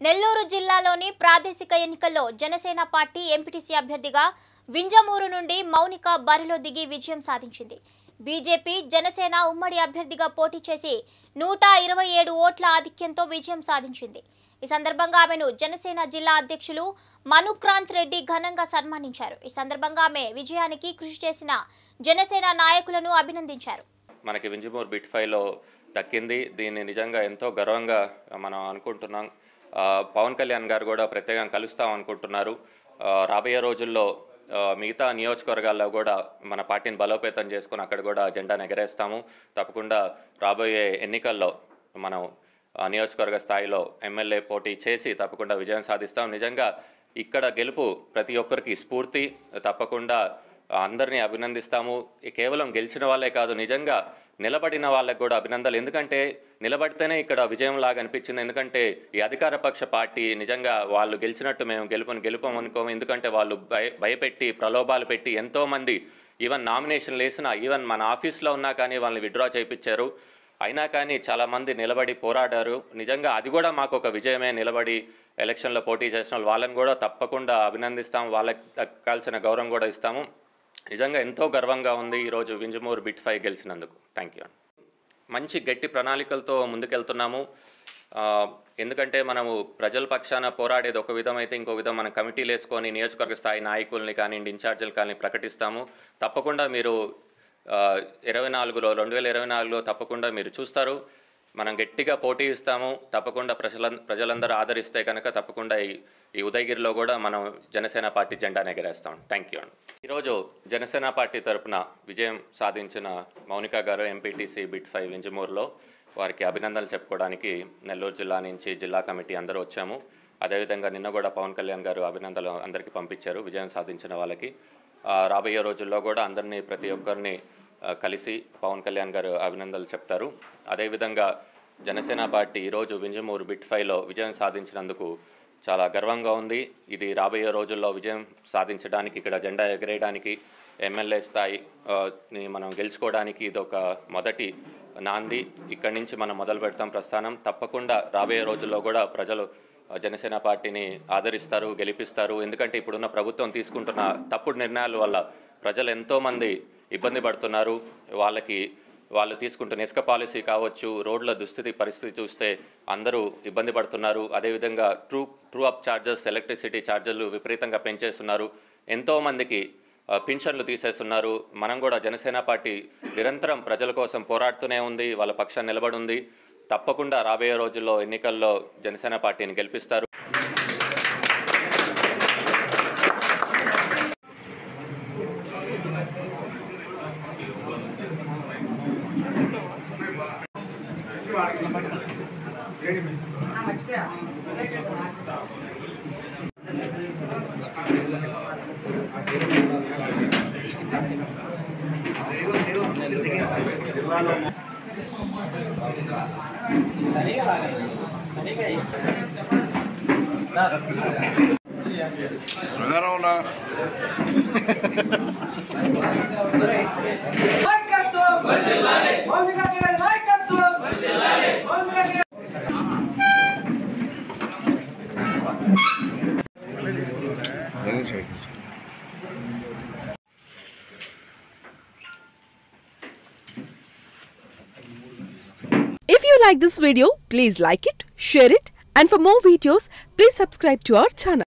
నెల్లూరు జిల్లాలోని ప్రాదేశిక ఎన్నికల్లో జనసేన పార్టీ ఎంపీటీసీ అభ్యర్థిగా వింజమూరు నుండి మౌనిక బరిలో దిగి విజయం సాధించింది బీజేపీ జనసేన ఉమ్మడి అభ్యర్థిగా పోటీ చేసి నూట ఇరవై ఏడు ఓట్ల ఆధిక్యంతో విజయం సాధించింది ఈ సందర్భంగా ఆమెను జనసేన జిల్లా అధ్యక్షులు మనుక్రాంత్ రెడ్డి ఘనంగా సన్మానించారు ఈ సందర్భంగా ఆమె విజయానికి కృషి చేసిన జనసేన నాయకులను అభినందించారు మనకి వింజమూర్ బిట్ ఫైవ్లో దక్కింది దీన్ని నిజంగా ఎంతో గర్వంగా మనం అనుకుంటున్నాం ఆ, పవన్ కళ్యాణ్ గారు కూడా ప్రత్యేకంగా కలుస్తాం అనుకుంటున్నారు ఆ, రాబోయే రోజుల్లో ఆ, మిగతా నియోజకవర్గాల్లో కూడా మన పార్టీని బలోపేతం చేసుకుని అక్కడ కూడా జెండాను ఎగరేస్తాము తప్పకుండా రాబోయే ఎన్నికల్లో మనం ఆ, నియోజకవర్గ స్థాయిలో ఎమ్మెల్యే పోటీ చేసి తప్పకుండా విజయం సాధిస్తాం నిజంగా ఇక్కడ గెలుపు ప్రతి ఒక్కరికి స్ఫూర్తి తప్పకుండా అందరినీ అభినందిస్తాము ఈ కేవలం గెలిచిన వాళ్ళే కాదు నిజంగా నిలబడిన వాళ్ళకి కూడా అభినందనలు ఎందుకంటే నిలబడితేనే ఇక్కడ విజయం లాగా అనిపించింది ఎందుకంటే ఈ అధికార పక్ష పార్టీ నిజంగా వాళ్ళు గెలిచినట్టు మేము గెలుపుని గెలుపం అనుకోము ఎందుకంటే వాళ్ళు భయ భయపెట్టి ప్రలోభాలు పెట్టి ఎంతోమంది ఈవెన్ నామినేషన్లు వేసిన ఈవెన్ మన ఆఫీస్లో ఉన్నా కానీ వాళ్ళని విత్డ్రా చేయించారు అయినా కానీ చాలామంది నిలబడి పోరాడారు నిజంగా అది కూడా మాకు ఒక విజయమే నిలబడి ఎలక్షన్లో పోటీ చేసిన వాళ్ళు వాళ్ళని కూడా తప్పకుండా అభినందిస్తాం వాళ్ళకి దక్కాల్సిన గౌరవం కూడా ఇస్తాము నిజంగా ఎంతో గర్వంగా ఉంది ఈరోజు వింజమూరు బిట్ ఫైవ్ గెలిచినందుకు థ్యాంక్ యూ మంచి గట్టి ప్రణాళికలతో ముందుకెళ్తున్నాము ఆ, ఎందుకంటే మనము ప్రజల పక్షాన పోరాడేది ఒక విధం అయితే ఇంకో విధం మనం కమిటీలు వేసుకొని నియోజకవర్గ స్థాయి నాయకుల్ని కానివ్వండి ఇన్ఛార్జీలు కానీ ప్రకటిస్తాము తప్పకుండా మీరు ఆ, ఇరవై నాలుగులో రెండు వేల ఇరవై నాలుగులో తప్పకుండా మీరు చూస్తారు మనం గట్టిగా పోటీ ఇస్తాము తప్పకుండా ప్రజల ప్రజలందరూ ఆదరిస్తే కనుక తప్పకుండా ఈ ఈ ఉదయగిరిలో కూడా మనం జనసేన పార్టీ జెండాను ఎగరేస్తాం థ్యాంక్ యూ అండి ఈరోజు జనసేన పార్టీ తరపున విజయం సాధించిన మౌనిక గారు ఎంపీటీసీ బిట్ ఫైవ్ వింజమూరులో వారికి అభినందనలు చెప్పుకోవడానికి నెల్లూరు జిల్లా నుంచి జిల్లా కమిటీ అందరూ వచ్చాము అదేవిధంగా నిన్న కూడా పవన్ కళ్యాణ్ గారు అభినందనలు అందరికీ పంపించారు విజయం సాధించిన వాళ్ళకి ఆ, రాబోయే రోజుల్లో కూడా అందరినీ ప్రతి ఒక్కరిని ఆ, కలిసి పవన్ కళ్యాణ్ గారు అభినందనలు చెప్తారు అదేవిధంగా జనసేన పార్టీ ఈరోజు వింజమూరు బిట్ ఫైవ్లో విజయం సాధించినందుకు చాలా గర్వంగా ఉంది ఇది రాబోయే రోజుల్లో విజయం సాధించడానికి ఇక్కడ జెండా ఎగరేయడానికి ఎమ్మెల్యే స్థాయి ఆ, ని మనం గెలుచుకోవడానికి ఇది ఒక మొదటి నాంది ఇక్కడి నుంచి మనం మొదలు పెడతాం ప్రస్థానం తప్పకుండా రాబోయే రోజుల్లో కూడా ప్రజలు ఆ, జనసేన పార్టీని ఆదరిస్తారు గెలిపిస్తారు ఎందుకంటే ఇప్పుడున్న ప్రభుత్వం తీసుకుంటున్న తప్పుడు నిర్ణయాల వల్ల ప్రజలు ఎంతోమంది ఇబ్బంది పడుతున్నారు వాళ్ళకి వాళ్ళు తీసుకుంటున్న ఇసుక పాలసీ కావచ్చు రోడ్ల దుస్థితి పరిస్థితి చూస్తే అందరూ ఇబ్బంది పడుతున్నారు అదేవిధంగా true true up charges electricity ఛార్జీలు విపరీతంగా పెంచేస్తున్నారు ఎంతోమందికి ఆ, పింఛన్లు తీసేస్తున్నారు మనం కూడా జనసేన పార్టీ నిరంతరం ప్రజల కోసం పోరాడుతూనే ఉంది వాళ్ళ పక్షాన్ని నిలబడి ఉంది తప్పకుండా రాబోయే రోజుల్లో ఎన్నికల్లో జనసేన పార్టీని గెలిపిస్తారు ప్రధానం ఉన్నా నాయకత్వం మౌనిక గారి నాయకత్వం మౌనిక గారి If you like this video, please like it, share it, and for more videos, please subscribe to our channel.